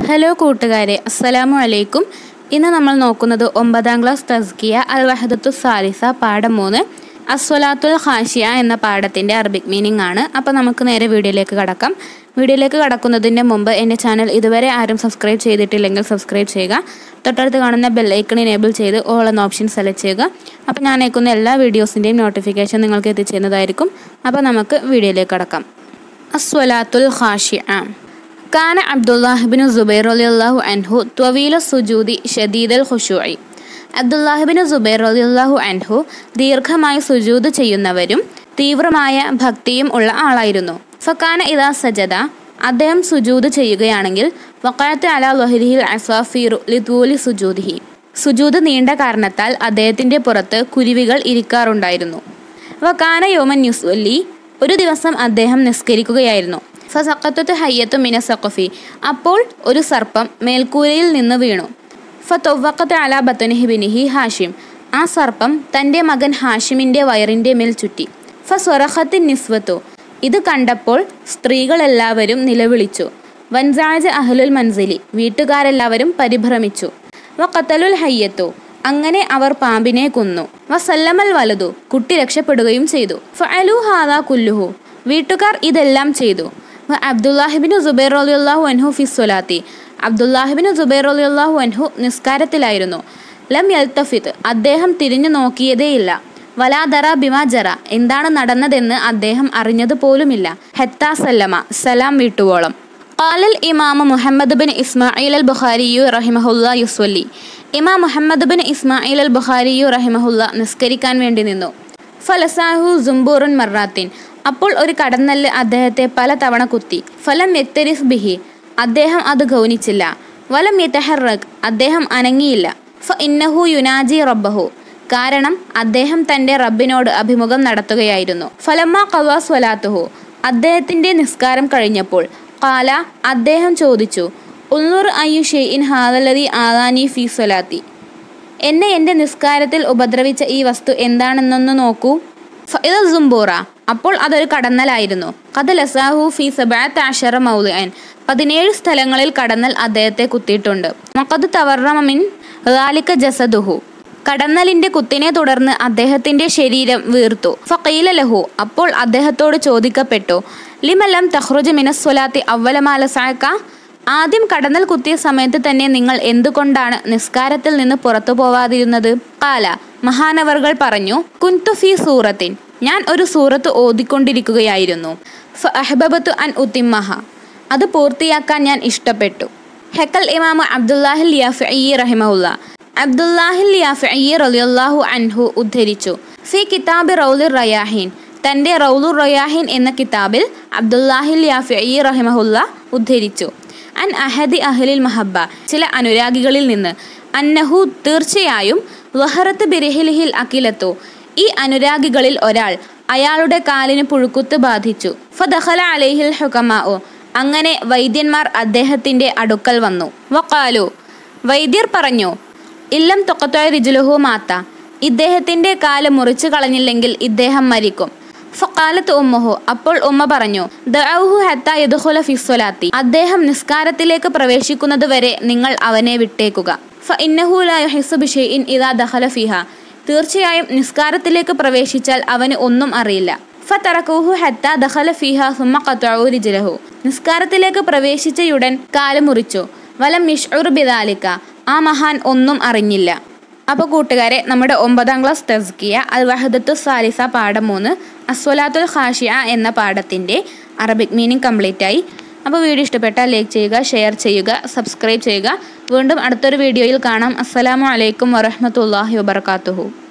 hello കൂട്ടുകാരെ അസ്സലാമു അലൈക്കും ഇന്ന് നമ്മൾ നോക്കുന്നത് ഒമ്പതാം ക്ലാസ് തസ്കിയ അൽ വഹദത്തു സാലിസ പാഠം മൂന്ന് അസ്വലാത്തുൽ ഖാഷിയ എന്ന പാഠത്തിൻ്റെ അറബിക് മീനിങ് ആണ് അപ്പോൾ നമുക്ക് നേരെ വീഡിയോയിലേക്ക് കടക്കാം വീഡിയോയിലേക്ക് കടക്കുന്നതിൻ്റെ മുമ്പ് എൻ്റെ ചാനൽ ഇതുവരെ ആരും സബ്സ്ക്രൈബ് ചെയ്തിട്ടില്ലെങ്കിൽ സബ്സ്ക്രൈബ് ചെയ്യുക തൊട്ടടുത്ത് കാണുന്ന ബെല്ലൈക്കൺ എനേബിൾ ചെയ്ത് ഓൾ എന്ന ഓപ്ഷൻ സെലക്ട് ചെയ്യുക അപ്പോൾ ഞാൻ അയക്കുന്ന എല്ലാ വീഡിയോസിൻ്റെയും നോട്ടിഫിക്കേഷൻ നിങ്ങൾക്ക് എത്തിച്ചേരുന്നതായിരിക്കും അപ്പോൾ നമുക്ക് വീഡിയോയിലേക്ക് കടക്കാം അസ്വലാത്തുൽ ഖാഷിയ كان عبد الله بن الزبير رضي الله عنه طويل السجود شديد الخشوع അബ്ദുല്ലാഹിബിന് സുബൈർ റളിയല്ലാഹു അൻഹു ദീർഘമായി സുജൂദ് ചെയ്യുന്നവരും തീവ്രമായ ഭക്തിയും ഉള്ള ആളായിരുന്നു ഫക്കാന ഇദാ സജദ അദ്ദേഹം സുജൂദ് ചെയ്യുകയാണെങ്കിൽ വക്കായത്ത് അല ലൊഹരിഹിൽ അസാഫീറു ലിതൂലി സുജൂദിഹി സുജൂദ് നീണ്ട കാരണത്താൽ അദ്ദേഹത്തിന്റെ പുറത്ത് കുരുവികൾ ഇരിക്കാറുണ്ടായിരുന്നു വക്കാന യോമൻ യുസ്വല്ലി ഒരു ദിവസം അദ്ദേഹം നിസ്കരിക്കുകയായിരുന്നു ഫസക്കത്തു ഹയ്യത്തു മിന സഖഫി അപ്പോൾ ഒരു സർപ്പം മേൽക്കൂരയിൽ നിന്ന് വീണു ഫതൊവക്കത്ത് അല ബത്തനഹിബിനിഹി ഹാഷിം ആ സർപ്പം തൻ്റെ മകൻ ഹാഷിമിൻ്റെ വയറിൻ്റെ മേൽ ചുറ്റി ഫസ്വറഹത്തിൻ നിസ്വത്തു ഇത് കണ്ടപ്പോൾ സ്ത്രീകളെല്ലാവരും നിലവിളിച്ചു വൻസാജ് അഹ്ലുൽ മൻസിലി വീട്ടുകാരെല്ലാവരും പരിഭ്രമിച്ചു വഖത്തലുൽ ഹയ്യത്തു അങ്ങനെ അവർ പാമ്പിനെ കൊന്നു വസല്ലമൽ വലതു കുട്ടി രക്ഷപ്പെടുകയും ചെയ്തു ഫഅലു ഹാദാ കുല്ലുഹു വീട്ടുകാർ ഇതെല്ലാം ചെയ്തു വ അബ്ദുല്ലാഹിബിന് സുബൈർ അലിയുള്ളാഹു അൻഹു ഫിസ്വലാത്തി അബ്ദുല്ലാഹിബിന് സുബൈർ അലിയുള്ളാഹു അൻഹു നിസ്കാരത്തിലായിരുന്നു ലം യൽത്തഫിത്ത് അദ്ദേഹം തിരിഞ്ഞു നോക്കിയതേയില്ല വലാദറ ബിമാ ജറ എന്താണ് നടന്നതെന്ന് അദ്ദേഹം അറിഞ്ഞതുപോലുമില്ല ഹെത്താ സല്ലമ സലാം വീട്ടുവോളം ഖാലൽ ഇമാമ മുഹമ്മദ് ബിൻ ഇസ്മായിൽ അൽ ബുഖാരിയു റഹിമഹുല്ല യുസ്വല്ലി ഇമാം മുഹമ്മദ് ബിൻ ഇസ്മായിൽ അൽ ബുഖാരിയു റഹിമഹുല്ല നിസ്കരിക്കാൻ വേണ്ടി നിന്നു ഫലസാഹു സുംബൂറുൻ മറാത്തിൻ അപ്പോൾ ഒരു കടന്നല് അദ്ദേഹത്തെ പല തവണ കുത്തി ഫലം യക്തരിസ് ബിഹി അദ്ദേഹം അത് ഗൗനിച്ചില്ല വലം യത്തഹറക് അദ്ദേഹം അനങ്ങിയില്ല ഫ ഇന്നഹു യുനാജി റബ്ബഹു കാരണം അദ്ദേഹം തന്റെ റബ്ബിനോട് അഭിമുഖം നടത്തുകയായിരുന്നു ഫലമ്മ കവാ സ്വലാത്തുഹു അദ്ദേഹത്തിന്റെ നിസ്കാരം കഴിഞ്ഞപ്പോൾ കാല അദ്ദേഹം ചോദിച്ചു ഉള്ളൂർ അയ്യു ഷെയ്ൻ ഹാദലതി ആദാനി ഫി സ്വലാത്തി എന്നെ എൻ്റെ നിസ്കാരത്തിൽ ഉപദ്രവിച്ച ഈ വസ്തു എന്താണെന്നൊന്ന് നോക്കൂ ഫഇദ സുംബൂറ അപ്പോൾ അതൊരു കടന്നലായിരുന്നു കഥ ലസാഹു ഫി സബാത്ത് അഷറ മൗലിയൻ പതിനേഴ് സ്ഥലങ്ങളിൽ കടന്നൽ അദ്ദേഹത്തെ കുത്തിയിട്ടുണ്ട് മക്കത് തവർറമിൻ റാലിക്ക ജസദുഹു കടന്നലിന്റെ കുത്തിനെ തുടർന്ന് അദ്ദേഹത്തിന്റെ ശരീരം വീർത്തു ഫക്കീല ലഹു അപ്പോൾ അദ്ദേഹത്തോട് ചോദിക്കപ്പെട്ടു ലിമലം തഹ്റുജ് മിനസ്വലാത്തി അവലമാല സായക്ക ആദ്യം കടന്നൽ കുത്തിയ സമയത്ത് തന്നെ നിങ്ങൾ എന്തുകൊണ്ടാണ് നിസ്കാരത്തിൽ നിന്ന് പുറത്തു പോവാതിരുന്നത് കാല മഹാനവർകൾ പറഞ്ഞു കുൻതുഫി സൂറത്തിൻ ഞാൻ ഒരു സൂറത്ത് ഓതിക്കൊണ്ടിരിക്കുകയായിരുന്നു ഫ അഹബബത്തു അൻ ഉത്തിമ്മഹ അത് പൂർത്തിയാക്കാൻ ഞാൻ ഇഷ്ടപ്പെട്ടു ഹെക്കൽ ഇമാമ അബ്ദുല്ലാഹിൽ യാഫി റഹിമഹുല്ല അബ്ദുല്ലാഹിൽ യാഫി റലിയല്ലാഹു അൻഹു ഉദ്ധരിച്ചു ഫി കിതാബ് റൗലുർ റയാഹിൻ തൻ്റെ റൗലുർ റയാഹിൻ എന്ന കിതാബിൽ അബ്ദുല്ലാഹിൽ യാഫി റഹിമഹുല്ല ഉദ്ധരിച്ചു അൻ അഹദി അഹ്ലിൽ മഹബ ചില അനുരാഗികളിൽ നിന്ന് അന്നഹു തീർച്ചയായും വഹറത്ത് ബിരഹിലിഹിൽ അഖിലത്തു ഈ അനുരാഗികളിൽ ഒരാൾ അയാളുടെ കാലിന് പുഴുക്കുത്ത് ബാധിച്ചു ഫദഖല അലൈഹിൽ ഹുക്കമാഉ അങ്ങനെ വൈദ്യന്മാർ അദ്ദേഹത്തിന്റെ അടുക്കൽ വന്നു വക്കാലു വൈദ്യർ പറഞ്ഞു ഇല്ലം തൊക്കത്തോയ റിജുലുഹു മാത്ത ഇദ്ദേഹത്തിന്റെ കാല് മുറിച്ചു കളഞ്ഞില്ലെങ്കിൽ ഇദ്ദേഹം മരിക്കും ഫക്കാലത്ത് ഉമ്മഹു അപ്പോൾ ഉമ്മ പറഞ്ഞു ദഅഹു ഹത്ത യദ്ഖുല ഫിസ്വലാത്തി അദ്ദേഹം നിസ്കാരത്തിലേക്ക് പ്രവേശിക്കുന്നത് വരെ നിങ്ങൾ അവനെ വിട്ടേക്കുക ഫ ഇന്നഹു ലാ യുഹിസ്സു ബിഷൈഇൻ ഇദാ ദഖല ഫിഹ തീർച്ചയായും നിസ്കാരത്തിലേക്ക് പ്രവേശിച്ചാൽ അവന് ഒന്നും അറിയില്ല ഫതറക്കുഹു ഹത്ത ദഖല ഫിഹ സുമ്മ ഖതഉ റിജ്ലഹു നിസ്കാരത്തിലേക്ക് പ്രവേശിച്ചയുടൻ കാല് മുറിച്ചു വലം യഷ്ഉർ ബിദാലിക ആ മഹാൻ ഒന്നും അറിഞ്ഞില്ല അപ്പോൾ കൂട്ടുകാരെ നമ്മുടെ ഒമ്പതാം ക്ലാസ് തസ്കിയ അൽ വഹദത്തു സാലിസ പാഠം മൂന്ന് അസ്വലാത്തുൽ ഖാഷിയ എന്ന പാഠത്തിൻ്റെ അറബിക് മീനിങ് കംപ്ലീറ്റ് ആയി അപ്പോൾ വീഡിയോ ഇഷ്ടപ്പെട്ടാൽ ലൈക്ക് ചെയ്യുക ഷെയർ ചെയ്യുക സബ്സ്ക്രൈബ് ചെയ്യുക വീണ്ടും അടുത്തൊരു വീഡിയോയിൽ കാണാം അസ്സലാമു അലൈക്കും വറഹമത്തല്ലാഹി വബർക്കാത്തുഹു